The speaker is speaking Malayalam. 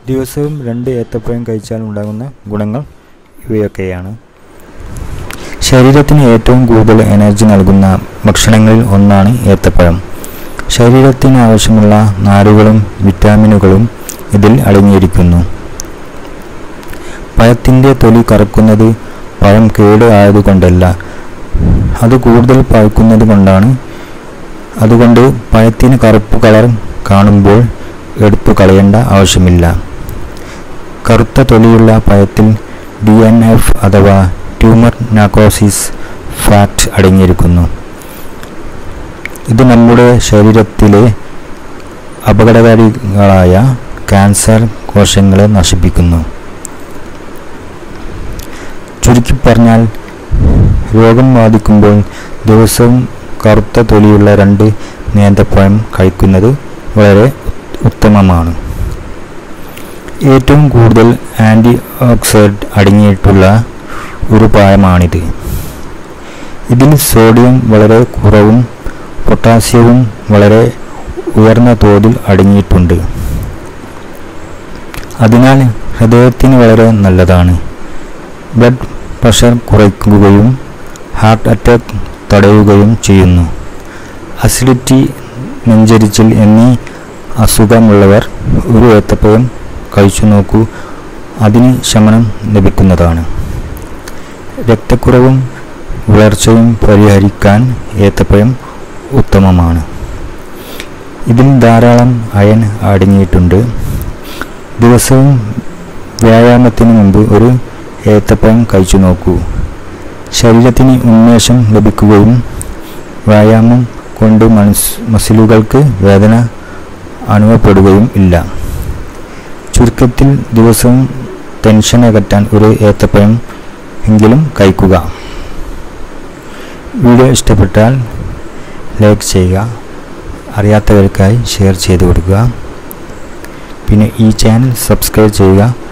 ദിവസവും രണ്ട് ഏത്തപ്പഴം കഴിച്ചാൽ ഉണ്ടാകുന്ന ഗുണങ്ങൾ ഇവയൊക്കെയാണ് ശരീരത്തിന് ഏറ്റവും കൂടുതൽ എനർജി നൽകുന്ന ഭക്ഷണങ്ങളിൽ ഒന്നാണ് ഏത്തപ്പഴം ശരീരത്തിന് ആവശ്യമുള്ള നാരുകളും വിറ്റാമിനുകളും ഇതിൽ അടങ്ങിയിരിക്കുന്നു പഴത്തിൻ്റെ തൊലി കറക്കുന്നത് പഴം കേട് ആയതുകൊണ്ടല്ല അത് കൂടുതൽ പഴുക്കുന്നത് കൊണ്ടാണ് അതുകൊണ്ട് പഴത്തിന് കറുപ്പ് കളർ കാണുമ്പോൾ എടുത്തു കളയേണ്ട ആവശ്യമില്ല കറുത്ത തൊലിയുള്ള പഴത്തിൽ ഡി എൻ എഫ് അഥവാ ട്യൂമർ നാക്കോസിസ് ഫാക്ട് അടങ്ങിയിരിക്കുന്നു ഇത് നമ്മുടെ ശരീരത്തിലെ അപകടകാരികളായ ക്യാൻസർ കോശങ്ങളെ നശിപ്പിക്കുന്നു ചുരുക്കി പറഞ്ഞാൽ രോഗം ബാധിക്കുമ്പോൾ ദിവസവും കറുത്ത തൊലിയുള്ള രണ്ട് നേന്ത്രപ്പഴം കഴിക്കുന്നത് വളരെ ഉത്തമമാണ് ഏറ്റവും കൂടുതൽ ആൻറ്റി ഓക്സിഡൻറ്റ് അടങ്ങിയിട്ടുള്ള ഒരു പഴമാണിത് ഇതിൽ സോഡിയം വളരെ കുറവും പൊട്ടാസ്യവും വളരെ ഉയർന്ന തോതിൽ അടങ്ങിയിട്ടുണ്ട് അതിനാൽ ഹൃദയത്തിന് വളരെ നല്ലതാണ് ബ്ലഡ് പ്രഷർ കുറയ്ക്കുകയും ഹാർട്ട് അറ്റാക്ക് തടയുകയും ചെയ്യുന്നു അസിഡിറ്റി നെഞ്ചരിച്ചിൽ എന്നീ അസുഖമുള്ളവർ ഒരു ഏത്തപ്പഴം കഴിച്ചു നോക്കൂ അതിന് ശമനം ലഭിക്കുന്നതാണ് രക്തക്കുറവും വളർച്ചയും പരിഹരിക്കാൻ ഏത്തപ്പഴം ഉത്തമമാണ് ഇതിൽ ധാരാളം അയൺ അടങ്ങിയിട്ടുണ്ട് ദിവസവും വ്യായാമത്തിന് മുമ്പ് ഒരു ഏത്തപ്പഴം കഴിച്ചു നോക്കൂ ശരീരത്തിന് ഉന്മേഷം ലഭിക്കുകയും വ്യായാമം കൊണ്ട് മനസ് മസിലുകൾക്ക് വേദന അനുഭവപ്പെടുകയും ഇല്ല ചുരുക്കത്തിൽ ദിവസവും ടെൻഷൻ അകറ്റാൻ ഒരു ഏത്തപ്പഴം എങ്കിലും കഴിക്കുക വീഡിയോ ഇഷ്ടപ്പെട്ടാൽ ലൈക്ക് ചെയ്യുക അറിയാത്തവർക്കായി ഷെയർ ചെയ്ത് കൊടുക്കുക പിന്നെ ഈ ചാനൽ സബ്സ്ക്രൈബ് ചെയ്യുക